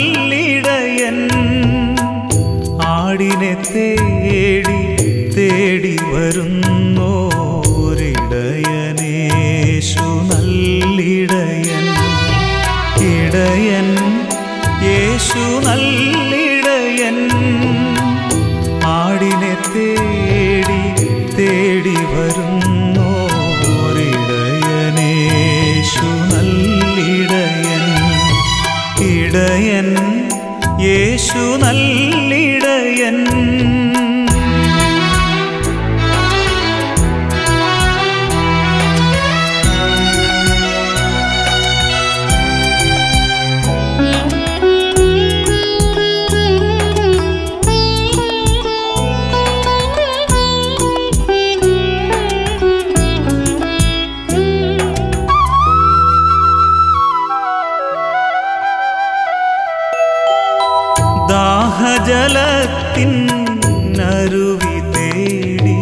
നല്ലിടയൻ ആടിനെ തേടി തേടി വരുന്നോരിടയനേശു നല്ലിടയൻ ഇടയൻ യേശു നല്ലിടയൻ ആടിനെ തേടി തേടി വരുന്നോരിടയനേശു നല്ലിടയൻ ഇടയൻ യേശു നല്ലിടയൻ ദാഹജലത്തിൻ അരുവി തേടി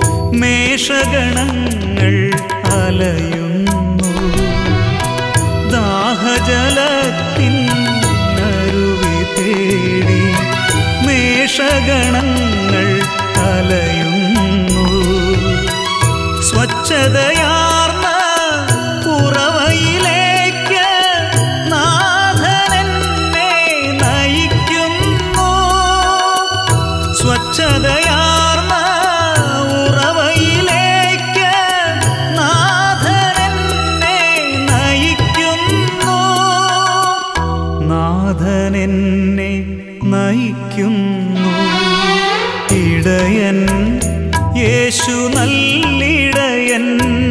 മേഷഗണങ്ങൾ അലയുന്നു ദാഹജലത്തിൻ അരുവി തേടി മേഷഗണങ്ങൾ അലയുന്നു സ്വച്ഛതയാർന്ന ഉറവയിലേക്ക് നാഥനെന്നെ നയിക്കുന്നു സ്വച്ഛതയാർന്ന ഉറവയിലേക്ക് നാഥനെന്നെ നയിക്കുന്നു നാഥനെന്നെ നയിക്കുന്നു ഇടയൻ യേശു നല്ലിടയൻ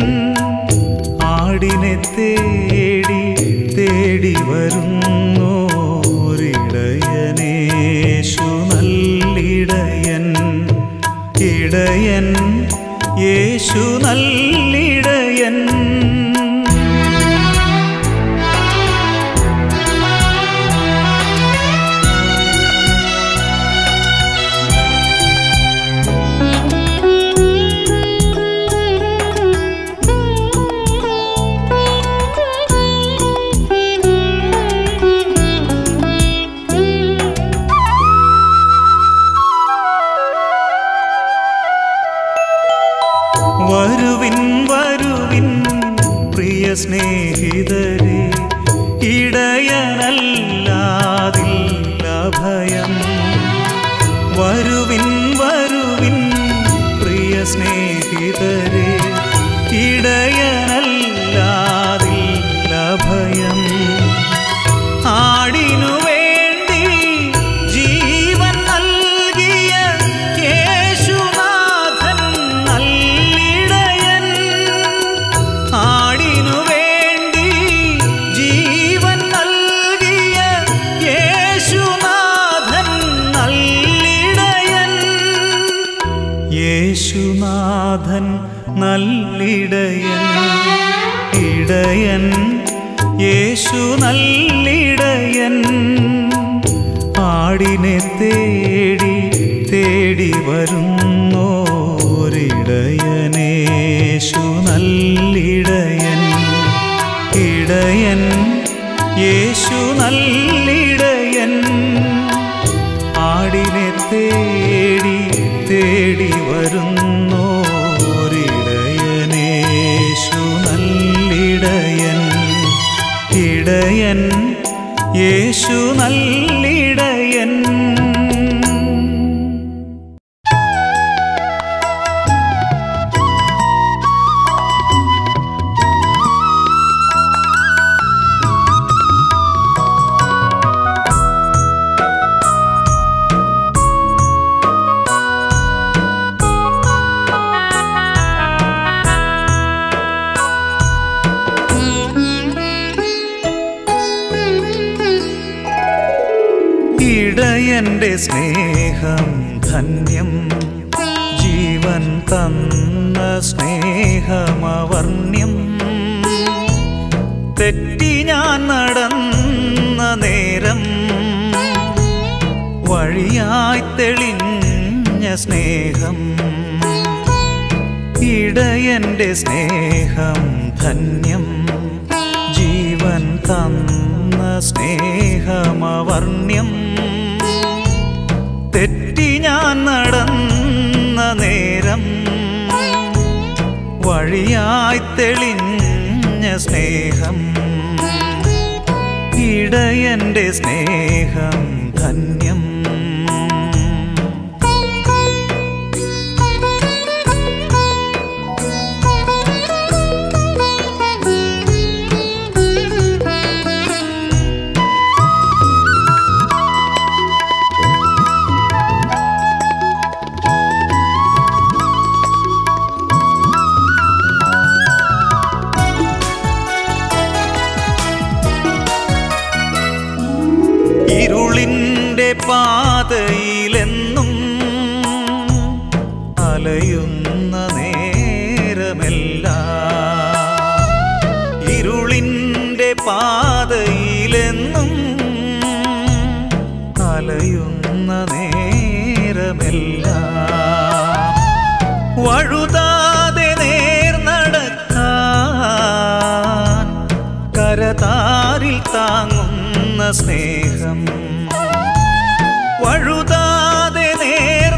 ആടിനെ തേടി തേടി വരുന്നോരിടയനേശു നല്ലിടയൻ ഇടയൻ യേശു നല്ലിടയൻ വരുവിൻ വരുവിൻ പ്രിയ സ്നേഹിതരെ ഇടയനല്ലാതില്ല ഭയം വരുവിൻ വരുവിൻ പ്രിയ സ്നേഹിതരെ ഇടയനല്ലാതില്ല ഭയം ആടിനു വേണ്ടി ജീവൻ നൽകിയ യേശുനാഥൻ നല്ലിടയൻ ആടിനു വേണ്ടി ജീവൻ നൽകിയ യേശുനാഥൻ നല്ലിടയൻ യേശുനാഥൻ നല്ലിടയൻ ഇടയൻ യേശു നല്ലിടയൻ ആടിനെ തേടി തേടി വരുന്നോരിടയനേശു നല്ലിടയൻ ഇടയൻ യേശു നല്ലിടയൻ ആടിനെ തേടി തേടി വരുന്നോരിടയനേശു നല്ലിടയൻ ഇടയൻ യേശു നല്ലിടയൻ ഇടയന്റെ സ്നേഹം ധന്യം ജീവൻ തന്ന സ്നേഹമവർണ്യം തെറ്റി ഞാൻ നടന്ന നേരം വഴിയായി തെളിഞ്ഞ സ്നേഹം ഇടയന്റെ സ്നേഹം ധന്യം ജീവൻ തന്ന സ്നേഹമവർണ്യം തെറ്റി ഞാൻ നടന്ന നേരം വഴിയായി തെളിഞ്ഞ സ്നേഹം ഇടയന്റെ സ്നേഹം ധന്യം ഇരുളിൻ്റെ പാതയിലെന്നും അലയുന്ന നേരമെല്ലാം ഇരുളിൻ്റെ പാതയിലെന്നും അലയുന്ന നേരമെല്ലാം വഴുതാതെ നേർ നടക്കാൻ കരതാരിൽ താങ്ങുന്ന സ്നേഹം വഴുതാതെ നേർ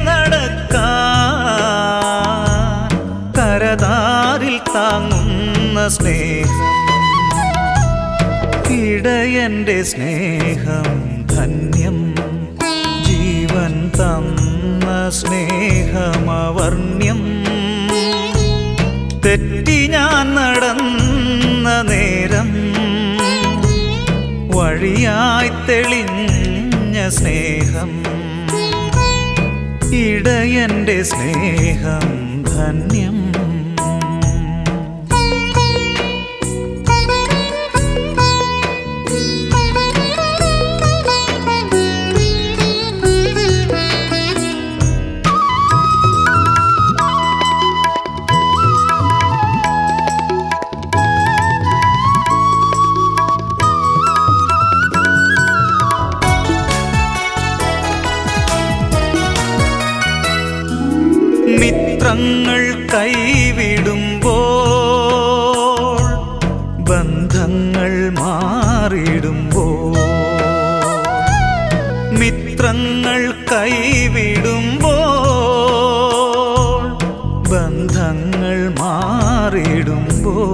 നടക്കാൻ കരതാരിൽ താങ്ങുന്ന സ്നേഹം ഇടയന്റെ സ്നേഹം ധന്യം ജീവൻ തന്ന സ്നേഹമവർണ്യം തെറ്റി ഞാൻ നടന്ന നേരം വഴിയായി തെളിഞ്ഞ സ്നേഹം ഇടയന്റെ സ്നേഹം ധന്യം മിത്രങ്ങൾ കൈവിടുമ്പോൾ ബന്ധങ്ങൾ മാറിടുമ്പോൾ മിത്രങ്ങൾ കൈവിടുമ്പോൾ ബന്ധങ്ങൾ മാറിടുമ്പോൾ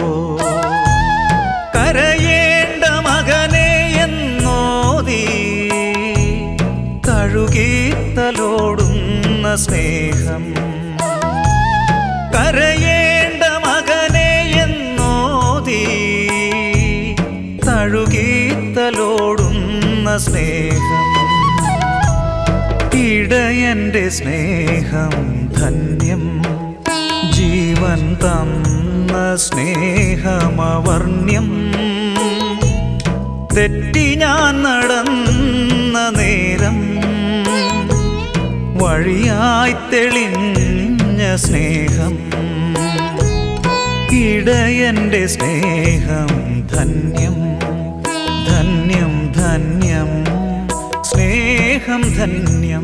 കരയേണ്ട മകനെ എന്നോതി കഴുകിത്തലോടുന്ന സ്നേഹം കരയേണ്ട മകനെ എന്നോതി തഴുകിത്തലോടുന്ന സ്നേഹം ഇടയന്റെ സ്നേഹം ധന്യം ജീവൻ തന്ന സ്നേഹമവർണ്യം തെറ്റി ഞാൻ നടന്ന നേരം വഴിയായി തെളിഞ്ഞ സ്നേഹം ഇടയന്റെ സ്നേഹം ധന്യം ധന്യം ധന്യം സ്നേഹം ധന്യം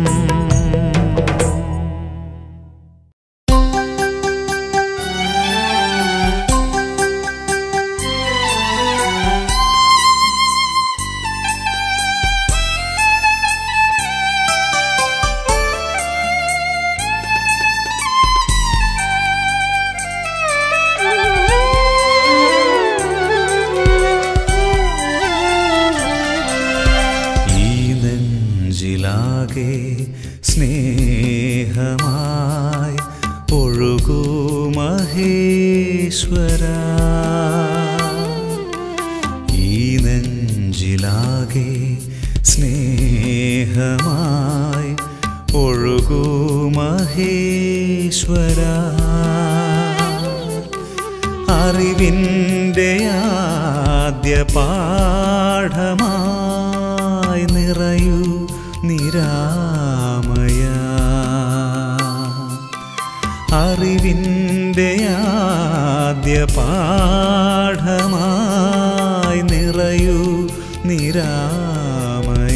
ഈ നെഞ്ചിലാകെ സ്നേഹമായി ഒഴുകൂ മഹേശ്വര ഈ നെഞ്ചിലാകെ സ്നേഹമായി ഒഴുകൂ മഹേശ്വര അറിവിൻ്റെ ആദ്യ പാഠമായി നിറയൂ നിരാമയ അറിവിൻ്റെ ആദ്യ പാഠമായി നിറയൂ നിരാമയ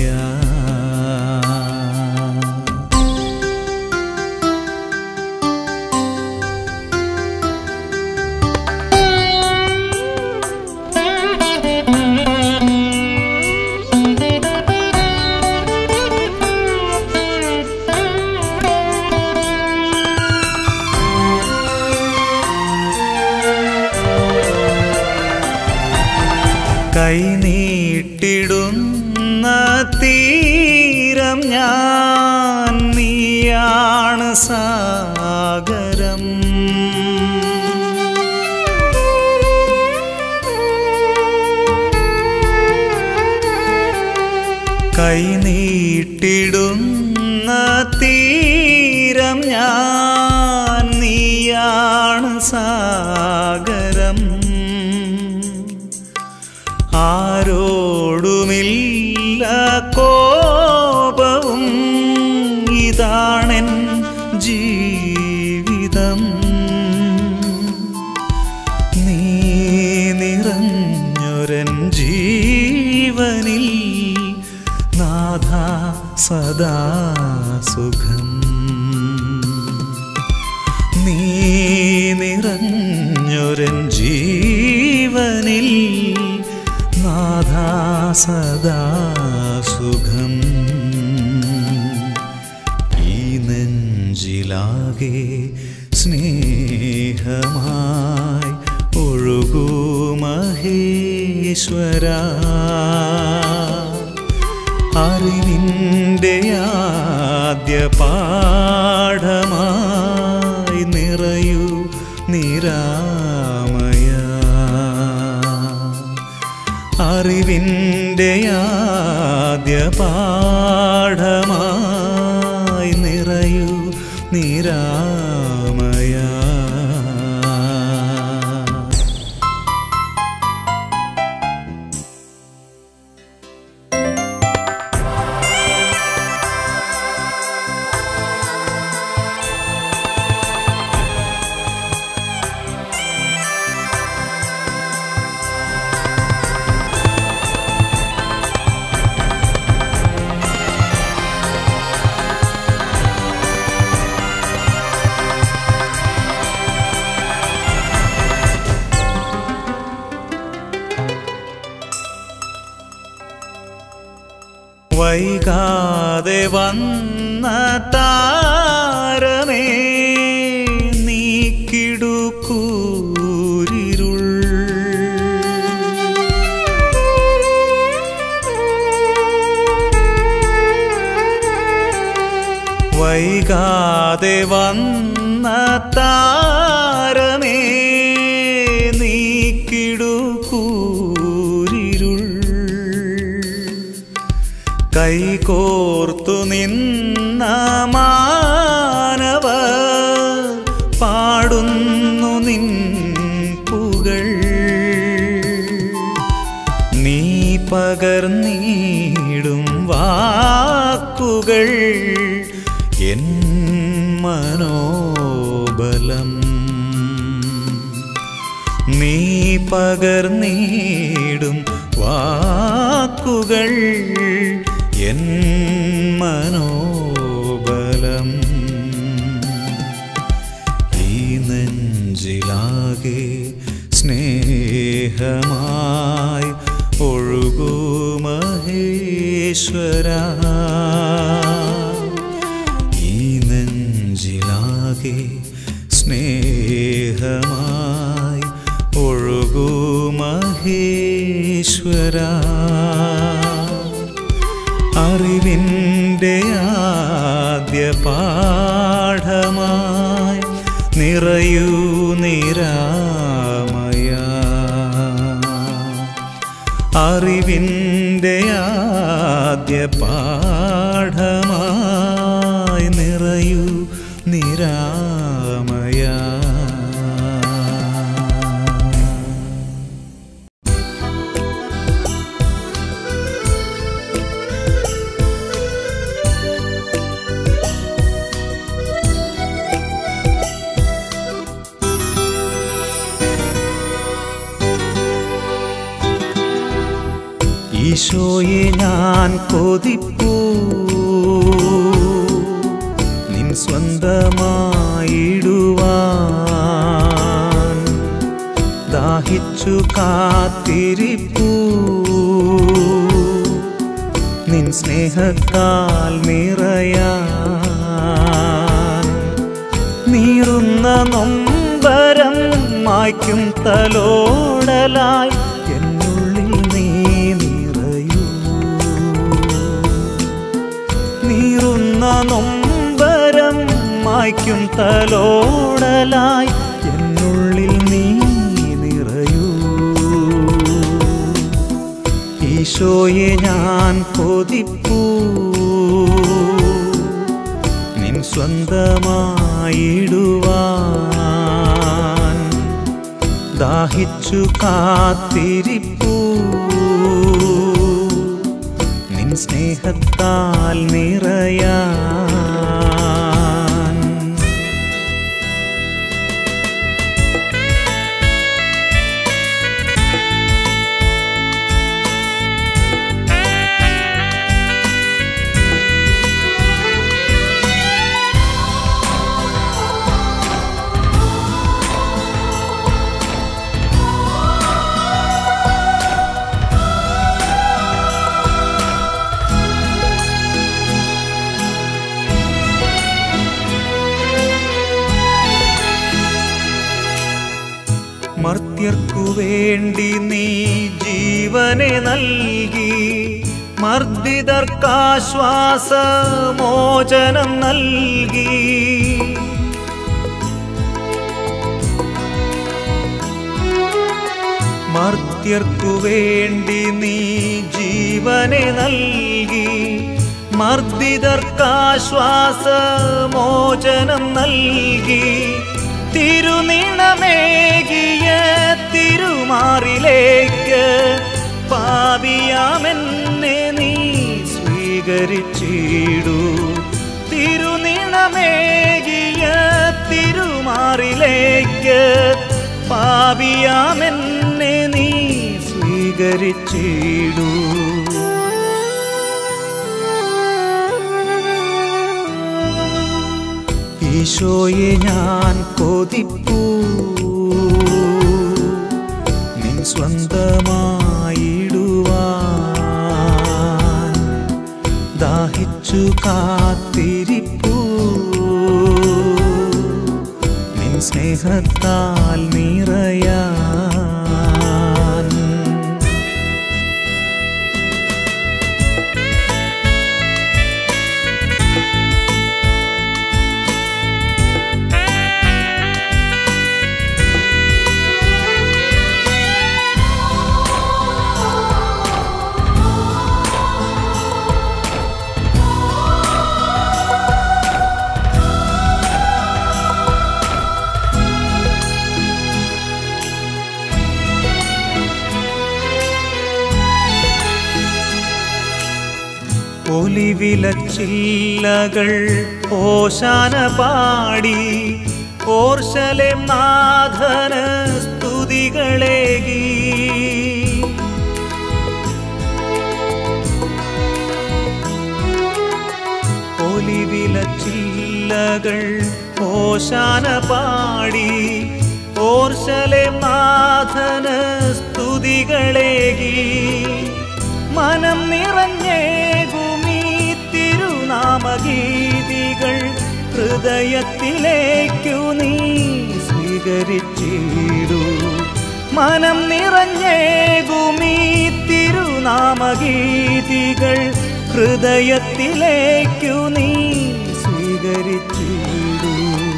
Thank you. തീരം ഞാൻ നീയാണ് സാഗരം കൈനീട്ടിടുന്ന തീരം ഞാൻ നീയാണ് സാഗരം ആരോടുമില്ല കോപവും ഇതാണെൻ ജീവിതം നീ നിറഞ്ഞൊരൻ ജീവനിൽ നാഥ സദാ സുഖം നീ നിറഞ്ഞൊരൻ ജീവനിൽ നാഥ സദാ സുഖം ഈ നെഞ്ചിലാകെ സ്നേഹമായി ഒഴുകൂ മഹേശ്വര അറിവിൻ്റെ ആദ്യ പാഠമായി നിറയൂ നിരാമയ അറിവിൻ്റെ ആദ്യ പാഠമായി നിറയൂ നിരാമയ വൈകാതെ വന്ന താരമേ നീക്കിടുക്കൂരിരുൾ വൈകാതെ വന്ന താരമേ നീക്കിടുക്കൂരിരുൾ കൈകോർത്തു നിന്ന മാനവ പാടുന്നു നിൻ പുകൾ നീ പകർന്നീടും വാക്കുകൾ എൻ മനോബലം നീ പകർന്നീടും വാക്കുകൾ എൻ മനോബലം ഈ നെഞ്ചിലാകെ സ്നേഹമായി ഒഴുകൂ മഹേശ്വര ഈ നെഞ്ചിലാകെ സ്നേഹമായി ഒഴുകൂ മഹേശ്വര അറിവിൻ്റെ ആദ്യ പാഠമായി നിറയൂ നിരാമയ അറിവിൻ്റെ ആദ്യ പാഠമായി നിറയൂ നിരാമയ ഈശോയെ ഞാൻ കൊതിപ്പൂ നിൻ സ്വന്തമായിടുവാൻ ദാഹിച്ചു കാത്തിരിപ്പൂ നിൻ സ്നേഹത്താൽ നിറയാൻ നീറുന്ന നൊമ്പരം മായ്ക്കും തലോടലായി എന്നുള്ളിൽ നീ നിറയൂ നൊമ്പരം മായ്ക്കും തലോടലായി എന്നുള്ളിൽ നീ നിറയൂ ഈശോയെ ഞാൻ കൊതിപ്പൂ നിൻ സ്വന്തമായിടുവാൻ ദാഹിച്ചു കാത്തിരിപ്പൂ നിൻ സ്നേഹത്താൽ നിറയാൻ മർത്യർക്കു വേണ്ടി നീ ജീവനെ നൽകി മർദ്ദിതർക്കാശ്വാസ മോചനം നൽകി മർത്യർക്കു വേണ്ടി നീ ജീവനെ നൽകി മർദ്ദിതർക്കാശ്വാസ മോചനം നൽകി തിരുനിണമേകിയ തിരുമാറിലേക്ക് പാപിയാമെന്നെ നീ സ്വീകരിച്ചിടൂ തിരുനിണമേകിയ തിരുമാറിലേക്ക് പാപിയാമെന്നെ നീ സ്വീകരിച്ചിടൂ ഈശോയെ ഞാൻ കൊതിപ്പൂ നിൻ സ്വന്തമായിടുവാൻ ദാഹിച്ചു കാത്തിരിപ്പൂ നിൻ സ്നേഹത്താൽ നിറയാൻ ഒലിവിലച്ചില്ലകൾ ഓശാന പാടി ഓർശലേം നാഥന് സ്തുതികളേകി ഒലിവിലച്ചില്ലകൾ ഓശാന പാടി ഓർശലേം നാഥന് സ്തുതികളേകി മനം നിറഞ്ഞേകുമീ തിരുനാമഗീതികൾ ഹൃദയത്തിലേക്കു നീ സ്വീകരിച്ചിടൂ മനം നിറഞ്ഞേകുമീ തിരുനാമഗീതികൾ ഹൃദയത്തിലേക്കു നീ സ്വീകരിച്ചിടൂ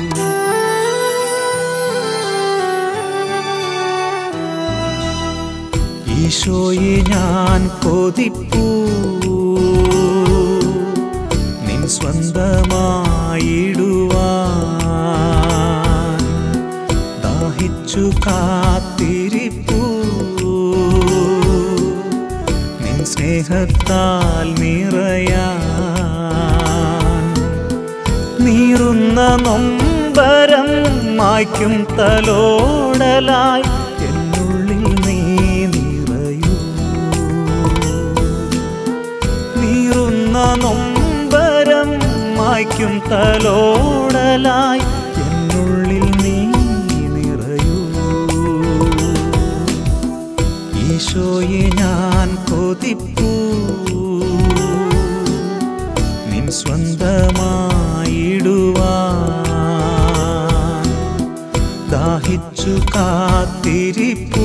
ഈശോയെ ഞാൻ കൊതിപ്പൂ നിൻ സ്വന്തമായിടുവാൻ ദാഹിച്ചു കാത്തിരിപ്പൂ നിൻ സ്നേഹത്താൽ നിറയാൻ നീറുന്ന നൊമ്പരം മായ്ക്കും തലോടലായി എന്നുള്ളിൽ നീ നിറയൂ നീറുന്ന നൊമ്പരം മായ്ക്കും തലോടലായി എന്നുള്ളിൽ നീ നിറയൂ ഈശോയെ ഞാൻ കൊതിപ്പൂ നിൻ സ്വന്തമായിടുവാൻ ദാഹിച്ചു കാത്തിരിപ്പൂ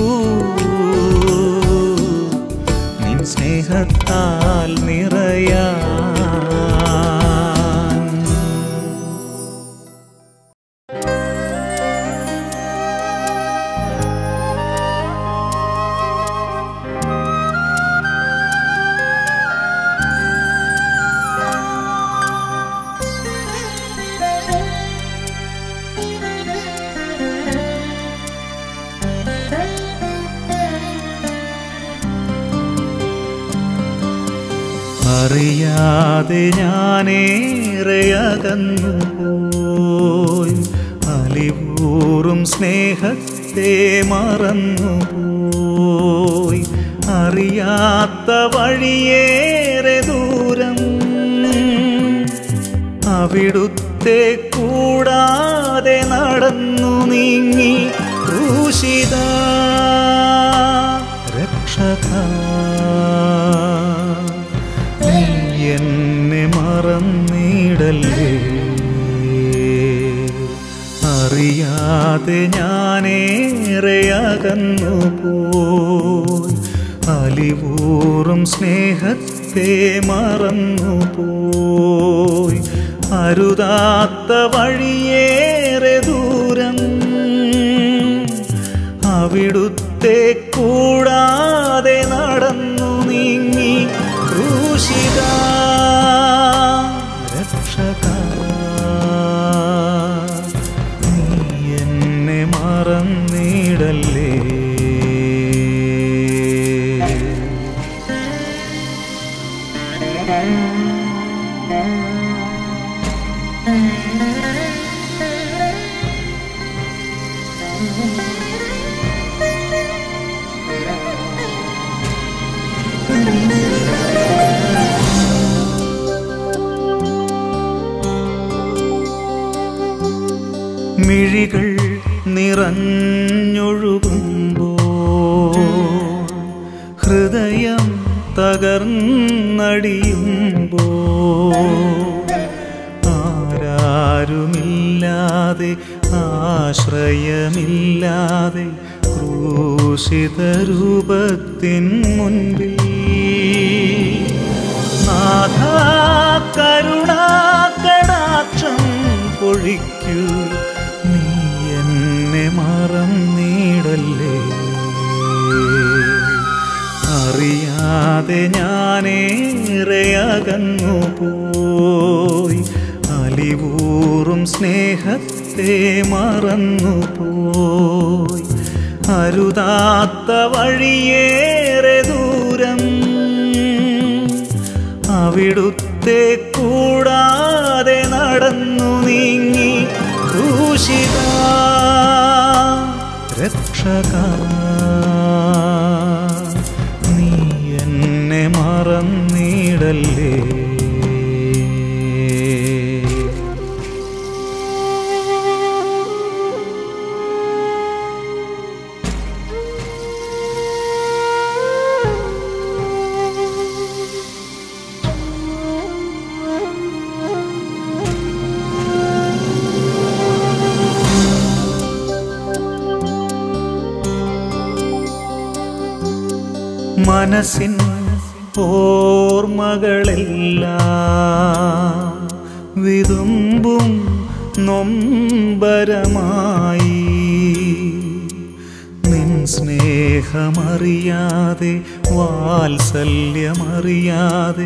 നിൻ സ്നേഹത്താൽ നിറയാൻ അറിയാതെ ഞാനേറെ അകന്നു പോയി അലിവൂറും സ്നേഹത്തെ മറന്നു പോയി അറിയാത്ത വഴിയേറെ ദൂരം അവിടുത്തെ കൂടാതെ നടന്നു നീങ്ങി ക്രൂശിത രക്ഷക നീ എന്നെ മറന്നിടല്ലേ അറിയാതെ ഞാനേറെ അകന്നു പോയി അലിവൂറും സ്നേഹത്തെ മറന്നു പോയി അരുതാത്ത വഴിയേറെ ദൂരം അവിടുത്തെ കൂടാതെ നടന്നു നീങ്ങി ക്രൂശിത രക്ഷക നീ എന്നെ മറന്നിടല്ലേ മിഴികൾ നിറഞ്ഞൊഴുകുമ്പോ ഹൃദയം തകർന്നടിയുമ്പോ ആരാരുമില്ലാതെ ആശ്രയമില്ലാതെ ക്രൂശിത രൂപത്തിൻ മുൻപിൽ നാഥാ കരുണാകടാക്ഷം പൊഴിക്കൂ നീ എന്നെ മറന്നിടല്ലേ അറിയാതെ ഞാനേറെ അകന്നു പോയി അലിവൂറും സ്നേഹത്തെ മറന്നു പോയി അരുതാത്ത വഴിയേറെ ദൂരം അവിടുത്തെ കൂടാതെ നടന്നു നീങ്ങി ക്രൂശിത രക്ഷക നീ എന്നെ മറന്നിടല്ലേ മനസ്സിൻ ഓർമ്മകളെല്ലാം വിതുമ്പും നൊമ്പരമായി നിൻ സ്നേഹമറിയാതെ വാത്സല്യമറിയാതെ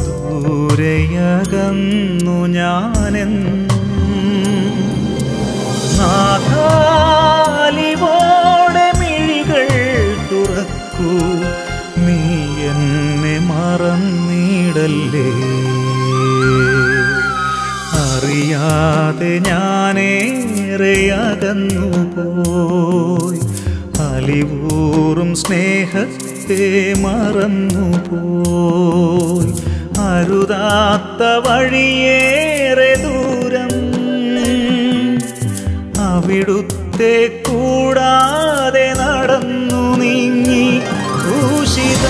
ദൂരയകന്നു ഞാനെന്നും നാഥാലിവോടെ മിഴികൾ തുറക്കൂ നീ എന്നെ മറന്നിടല്ലേ അറിയാതെ ഞാനേറെ അകന്നു പോയി അലിവൂറും സ്നേഹത്തെ മറന്നു പോയി അരുതാത്ത വഴിയേറെ ദൂരം അവിടുത്തെ കൂടാതെ നടന്നു നീങ്ങി ക്രൂശിത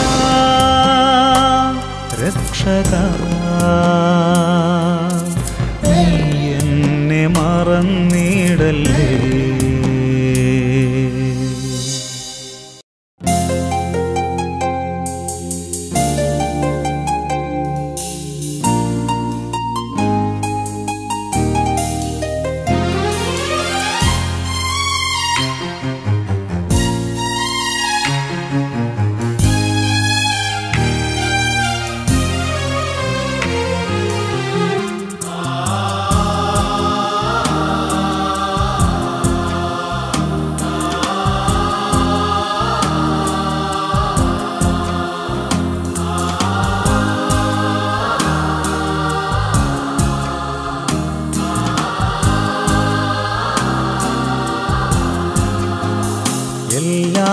രക്ഷക നീ എന്നെ മറന്നിടല്ലേ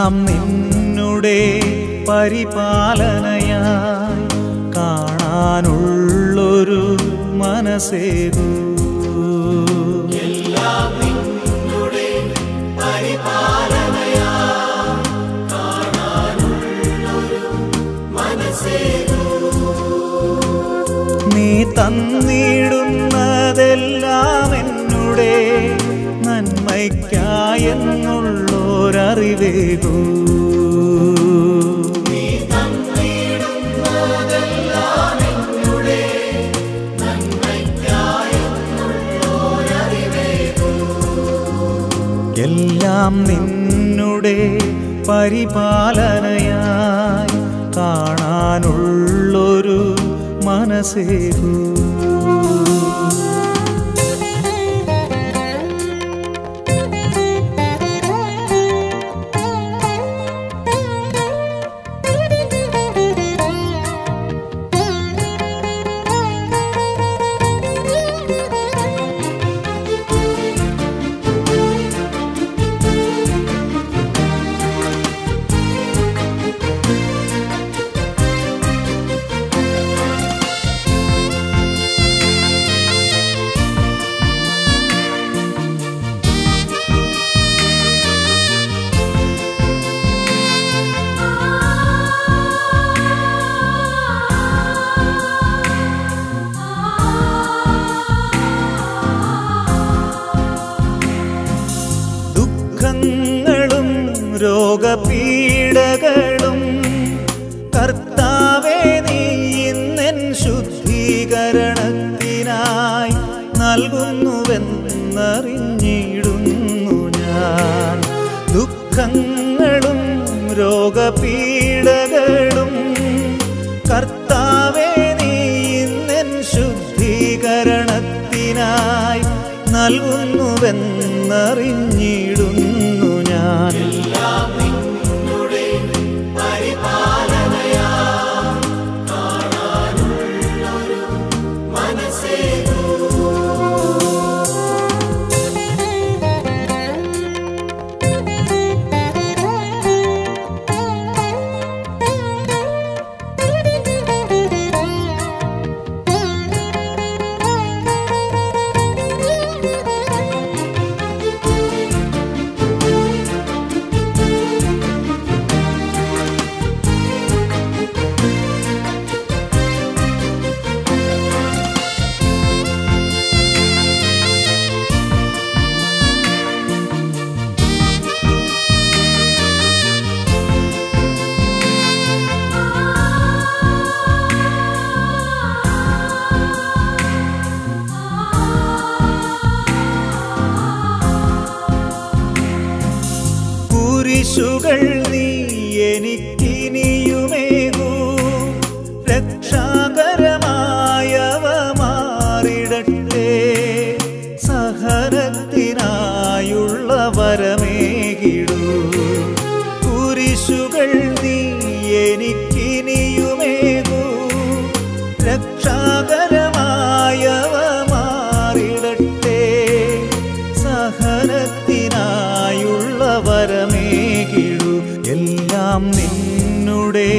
എല്ലാം നിന്നുടെ പരിപാലനയായി കാണാനുള്ളൊരു മനസ്സേകൂ നീ തന്നിടുന്നതെല്ലാം എന്നുടെ നന്മയ്ക്കായെന്നുള്ളോരറിവേകൂ എല്ലാം നിന്നുടെ പരിപാലനയായി കാണാനുള്ളൊരു മനസ്സേകൂ ദുഃഖങ്ങളും രോഗപീഡകളും കർത്താവേ നീ ഇന്നെൻ ശുദ്ധീകരണത്തിനായി നൽകുന്നുവെന്നറിഞ്ഞിടുന്നു ഞാൻ ദുഃഖങ്ങളും രോഗപീഡകളും കർത്താവേ നീ ഇന്നെൻ ശുദ്ധീകരണത്തിനായി നൽകുന്നുവെന്നറിഞ്ഞിടുന്നു ഞാൻ കുരിശുകൾ നീ എനിക്കിനിയുമേകൂ രക്ഷാകരമായവ മാറിടട്ടെ സഹനത്തിനായുള്ള വരമേകിടൂ കുരിശുകൾ നീ എനിക്കിനിയുമേകൂ രക്ഷാകരമായവ മാറിടട്ടെ സഹനത്തിനായുള്ള വരമേകിടു എല്ലാം നിന്നുടെ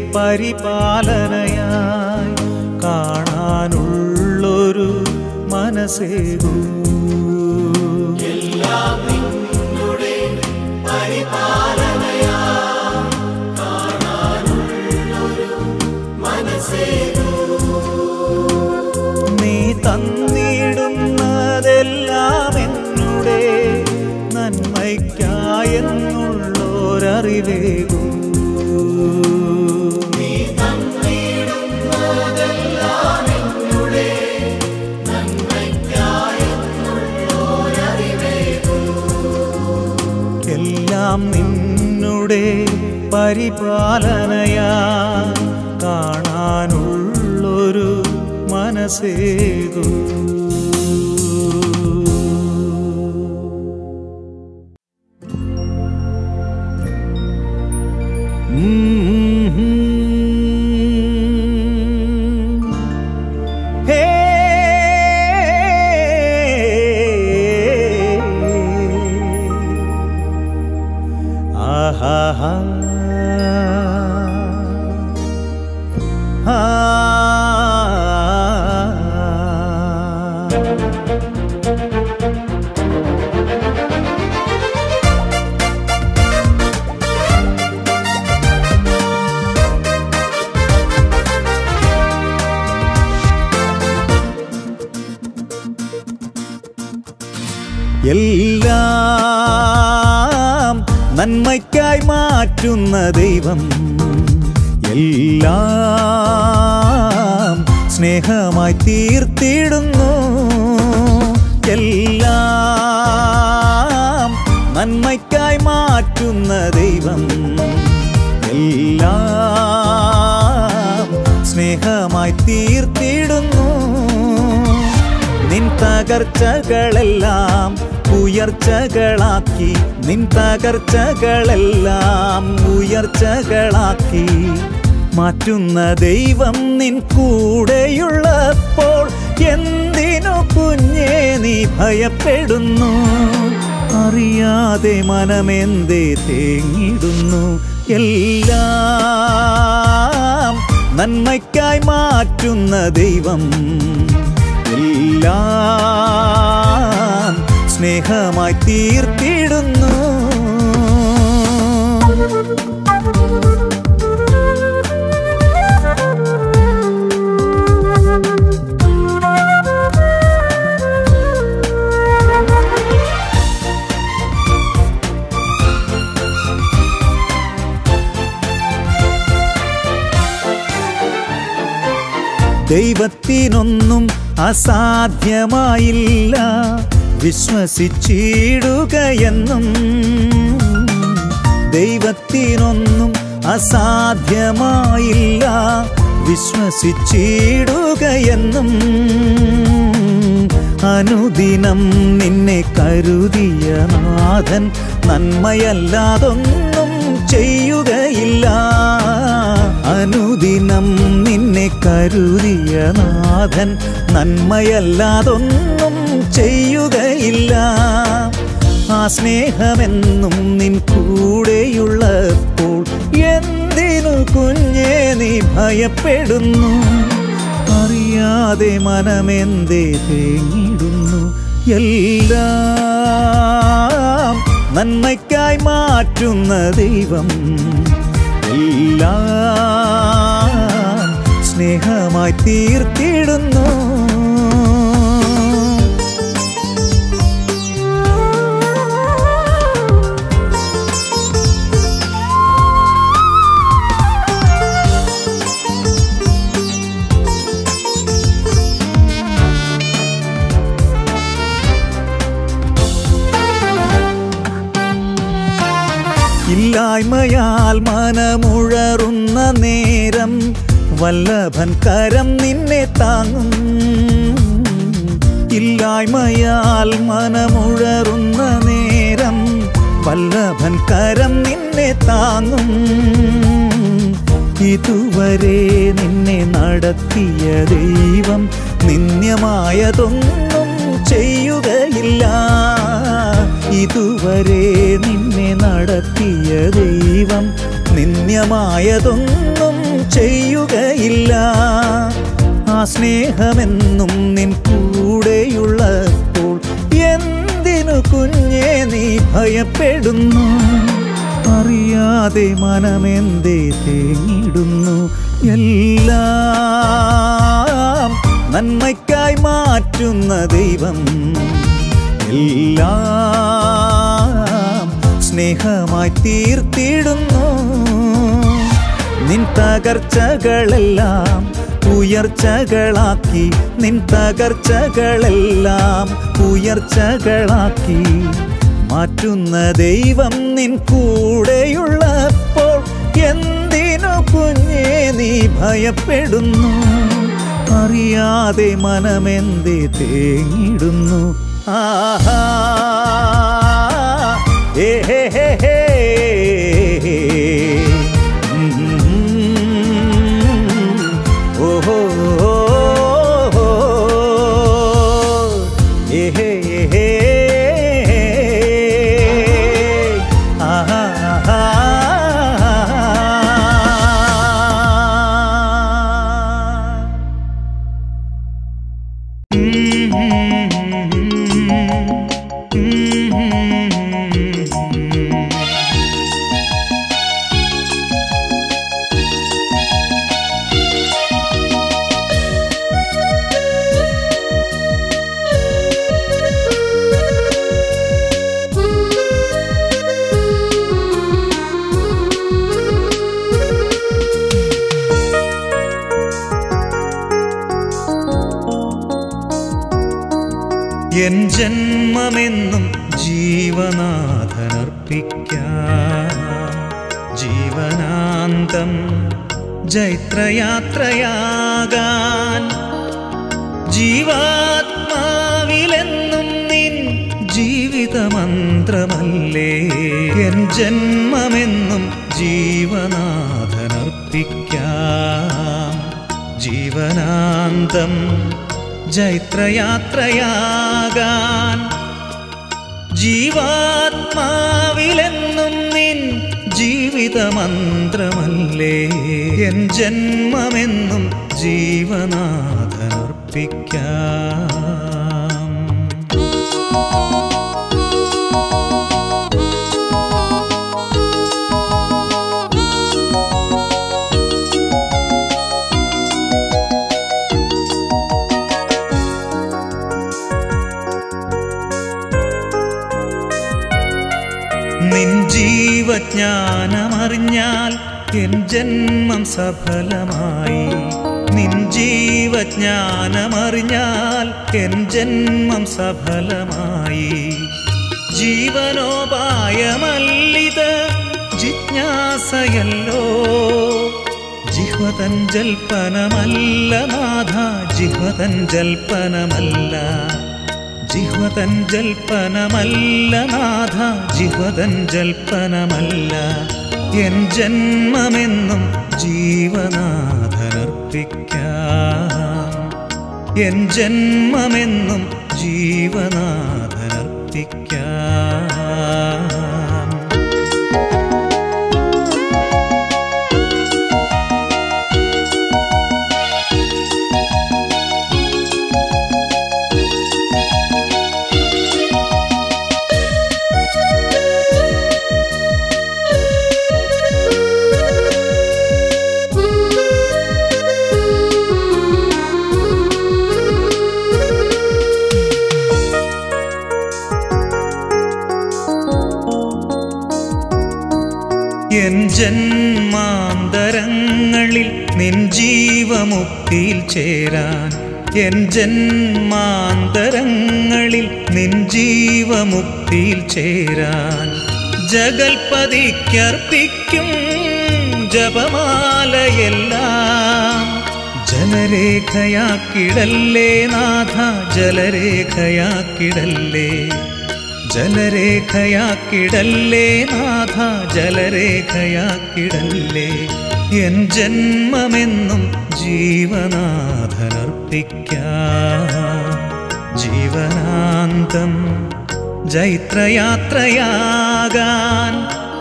പരിപാലനയായി കാണാനുള്ളൊരു മനസ്സേകൂ നീ തന്നിടുന്നതെല്ലാം എന്നുടെ നന്മയ്ക്കായെന്നുള്ളോരറിവേകൂ എല്ലാം നിന്നുടെ പരിപാലനയാ കാണാനുള്ളൊരു മനസ്സേകൂ ഹേ ആഹാ എല്ലാം നന്മയ്ക്കായി മാറ്റുന്ന ദൈവം എല്ലാം സ്നേഹമായി തീർത്തിടുന്നു എല്ലാം നന്മയ്ക്കായി മാറ്റുന്ന ദൈവം എല്ലാം സ്നേഹമായി തീർത്തിടുന്നു നിൻ തകർച്ചകളെല്ലാം ഉയർച്ചകളാക്കി നിൻ തകർച്ചകളെല്ലാം ഉയർച്ചകളാക്കി മാറ്റുന്ന ദൈവം നിൻ കൂടെയുള്ളപ്പോൾ എന്തിനു കുഞ്ഞേ നീ ഭയപ്പെടുന്നു അറിയാതെ മനമെന്തേ തേങ്ങിടുന്നു എല്ലാം നന്മയ്ക്കായി മാറ്റുന്ന ദൈവം എല്ലാം സ്നേഹമായി തീർത്തിടുന്നു ദൈവത്തിനൊന്നും അസാധ്യമായില്ല വിശ്വസിച്ചിടുകയെന്നും ദൈവത്തിനൊന്നും അസാധ്യമായില്ല വിശ്വസിച്ചിടുകയെന്നും അനുദിനം നിന്നെ കരുതിയ നാഥൻ നന്മയല്ലാതൊന്നും ചെയ്യുകയില്ല അനുദിനം നിന്നെ കരുതിയ നാഥൻ നന്മയല്ലാതൊന്നും ചെയ്യുകയില്ല ആ സ്നേഹമെന്നും നിൻ കൂടെയുള്ളപ്പോൾ എന്തിനു കുഞ്ഞേ നീ ഭയപ്പെടുന്നു അറിയാതെ മനമെന്തേ തേങ്ങിടുന്നു എല്ലാം നന്മയ്ക്കായി മാറ്റുന്ന ദൈവം എല്ലാം സ്നേഹമായി തീർത്തിടുന്നു ഇല്ലായ്മയാൽ മനമുഴറുന്ന നേരം വല്ലഭൻ കരം നിന്നെ താങ്ങും ഇല്ലായ്മയാൽ മനമുഴറുന്ന നേരം വല്ലഭൻ കരം നിന്നെ താങ്ങും ഇതുവരെ നിന്നെ നടത്തിയ ദൈവം നിന്യമായതൊന്നും ചെയ്യുകയില്ല ഇതുവരെ നിന്നെ നടത്തിയ ദൈവം നിന്യമായതൊന്നും ചെയ്യുകയില്ല ആ സ്നേഹമെന്നും നിൻ കൂടെയുള്ളപ്പോൾ എന്തിനു കുഞ്ഞേ നീ ഭയപ്പെടുന്നു അറിയാതെ മനമെന്തേ തേങ്ങിടുന്നു എല്ലാം നന്മയ്ക്കായി മാറ്റുന്ന ദൈവം എല്ലാം സ്നേഹമായി തീർത്തിടുന്നു നിൻ തകർച്ചകളെല്ലാം ഉയർച്ചകളാക്കി നിൻ തകർച്ചകളെല്ലാം ഉയർച്ചകളാക്കി മാറ്റുന്ന ദൈവം നിൻ കൂടെയുള്ളപ്പോൾ എന്തിനു കുഞ്ഞേ നീ ഭയപ്പെടുന്നു അറിയാതെ മനമെന്തേ തേങ്ങിടുന്നു ആഹാ ഏ ഹേ ഹേ ഹേ ഓഹോ ഏ ഹേ ഹേ ആഹാ എൻ ജന്മമെന്നും ജീവനാഥനർപ്പിക്കാം ജീവനാന്തം ജൈത്രയാത്രയാകാൻ ജീവാത്മാവിലെന്നും നിൻ ജീവിതമന്ത്രമല്ലേ എൻ ജന്മമെന്നും ജീവനാഥനർപ്പിക്കാം ജീവനാന്തം ജൈത്രയാത്രയാകാൻ ജീവാത്മാവിലെന്നും നിൻ ജീവിതമന്ത്രമല്ലേ എൻ ജന്മമെന്നും ജീവനാഥനർപ്പിക്കാം നിൻ ജീവജ്ഞാനമറിഞ്ഞാൽ എൻ ജന്മം സഫലമായി നിൻ ജീവജ്ഞാനമറിഞ്ഞാൽ എൻ ജന്മം സഫലമായി ജീവനോപായമല്ലിത് ജിജ്ഞാസയല്ലോ ജിഹ്വതൻ ജൽപ്പനമല്ല നാഥ ജിഹ്വതൻ ജൽപ്പനമല്ല ജിഹ്വതൻ ജൽപ്പനമല്ല നാഥ ജിഹ്വതൻ ജൽപ്പനമല്ല എൻ ജന്മമെന്നും ജീവനാഥനർപ്പിക്കാം എൻ ജന്മമെന്നും ജീവനാഥനർപ്പിക്കാം എൻ ജന്മാന്തരങ്ങളിൽ നിൻ ജീവമുക്തിയിൽ ചേരാൻ എൻ ജന്മാന്തരങ്ങളിൽ നിൻ ജീവമുക്തിയിൽ ചേരാൻ ജഗൽപതിക്കർപ്പിക്കും ജപമാലയെല്ലാം ജലരേഖയാക്കിടല്ലേ നാഥ ജലരേഖയാക്കിടല്ലേ ജലരേഖയാക്കിടല്ലേ നാഥ ജലരേഖയാക്കിടല്ലേ എൻ ജന്മമെന്നും ജീവനാഥനർപ്പിക്കാം ജീവനാന്തം ജൈത്രയാത്രയാകാൻ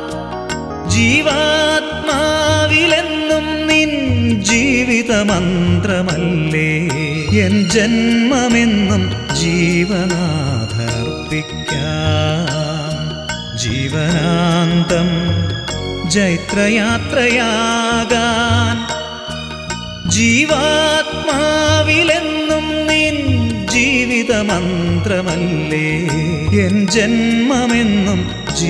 ജീവാത്മാവിലെന്നും നിൻ ജീവിതമന്ത്രമല്ലേ എൻ ജന്മമെന്നും ജീവനാഥർപ്പിക്കാം ജീവനാന്തം ജൈത്രയാത്രയാകാൻ ജീവാത്മാവിലെന്നും നിൻ ജീവിതമന്ത്രമല്ലേ എൻ ജന്മമെന്നും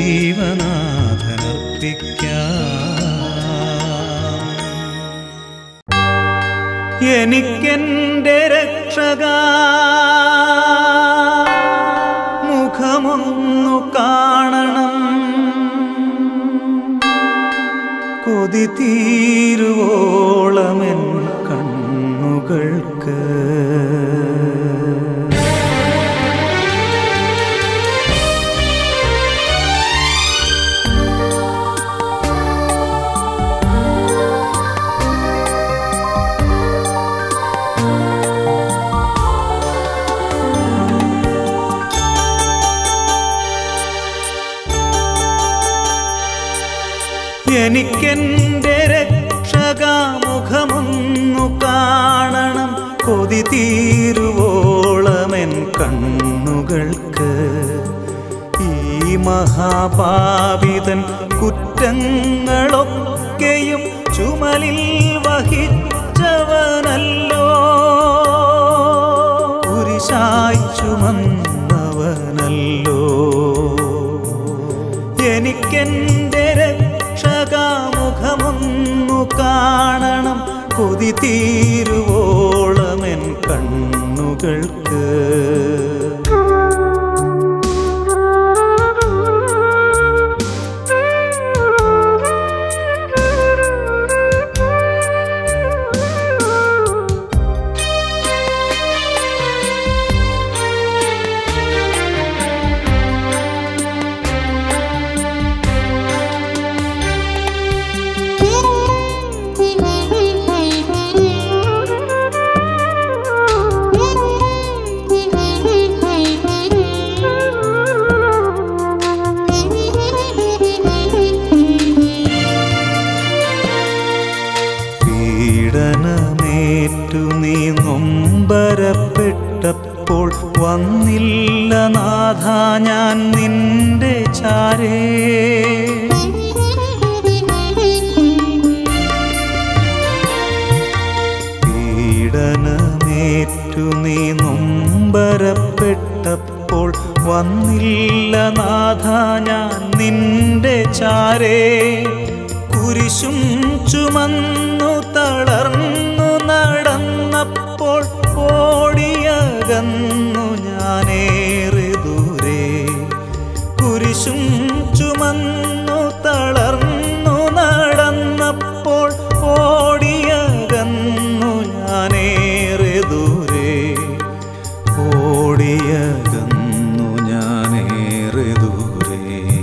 ജീവനാഥനർപ്പിക്കാം എനിക്കെന്റെ രക്ഷക മുഖമൊന്നു കാണണം കൊതി തീരുവോളമെൻ കണ്ണുകൾക്ക് എനിക്കെന്റെ രക്ഷകാമുഖമൊന്നു കാണണം കൊതി തീരുവോളമെൻ കണ്ണുകൾക്ക് ഈ മഹാപാപിതൻ കുറ്റങ്ങളൊക്കെയും ചുമലിൽ വഹിച്ചവനല്ലോ കുരിശായി ചുമന്നവനല്ലോ എനിക്കെന്റെ രക്ഷകാമുഖമൊന്നു കാണണം കൊതി തീരുവോളമെൻ കണ്ണുകൾക്ക് നാഥ ഞാൻ നിന്റെ ചാരേ പീഡനമേറ്റു നീ നൊമ്പരപ്പെട്ടപ്പോൾ വന്നില്ല നാഥ ഞാൻ നിന്റെ ചാരേ കുരിശും ചുമന്നു തളർന്നു നടന്നപ്പോൾ ഓടിയകന്നു ഞാനേറെ ദൂരെ കുരിശും ചുമന്നു തളർന്നു നടന്നപ്പോൾ ഓടിയകന്നു ഞാനേറെ ദൂരെ ഓടിയകന്നു ഞാനേറെ ദൂരെ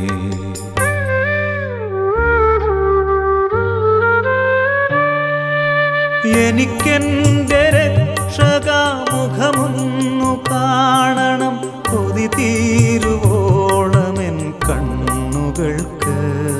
എനിക്കെന്റെ രക്ഷകാമുഖമൊന്നു കാണണം കൊതി തീരുവോളമെൻ കണ്ണുകൾക്ക്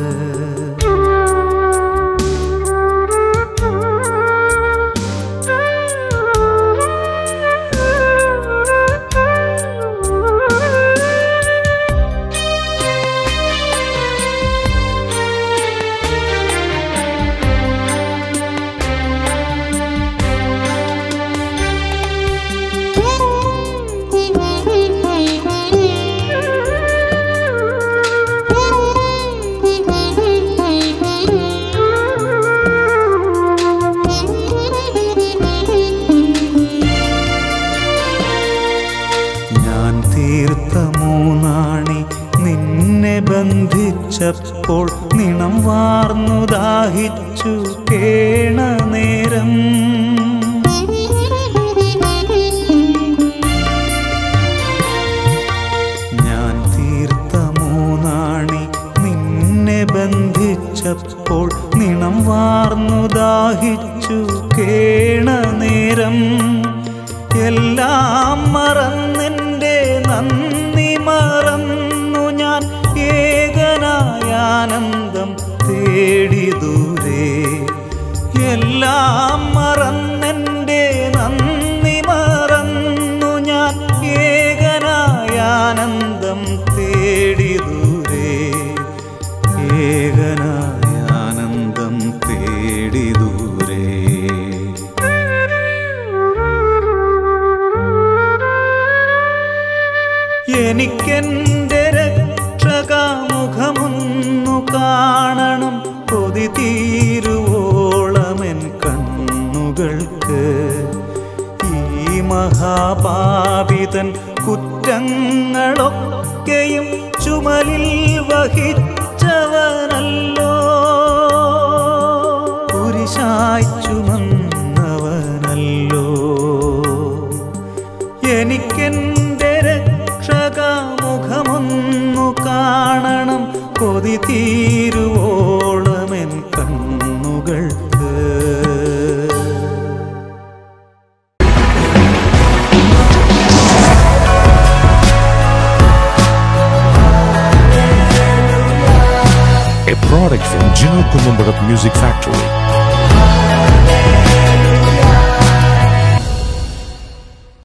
ഞാൻ തീർത്ത മൂന്നാണി നിന്നെ ബന്ധിച്ചപ്പോൾ നിണം വാർന്നു ദാഹിച്ചു കേണ നേരം ഞാൻ തീർത്ത മൂന്നാണി നിന്നെ ബന്ധിച്ചപ്പോൾ നിണം വാർന്നു ദാഹിച്ചു കേണ നേരം എല്ലാം മറന്നെൻ്റെ നന്ദി മറന്നു ഞാൻ ഏകനായ ആനന്ദം തേടി ദൂരെ എല്ലാം മറന്നെൻ്റെ നന്ദി മറന്നു ഞാൻ ഏകനായ ആനന്ദം തേടി ദൂരെ ഏകനായ ആനന്ദം തേടി ദൂരെ എനിക്കെന്റെ രക്ഷകാമുഖമൊന്നു കാണണം കൊതി തീരുവോളമെൻ കണ്ണുകൾക്ക് ഈ മഹാപാപിതൻ കുറ്റങ്ങളൊക്കെയും ചുമലിൽ വഹിച്ചവനല്ലോ കുരിശായി ചുമന്നവനല്ലോ എനിക്കെന്റെ രക്ഷകാമുഖമൊന്നു കാണണം കൊതി തീരുവോളമെൻ കണ്ണുകൾക്ക് a product from Gino Columbarat Music Factory.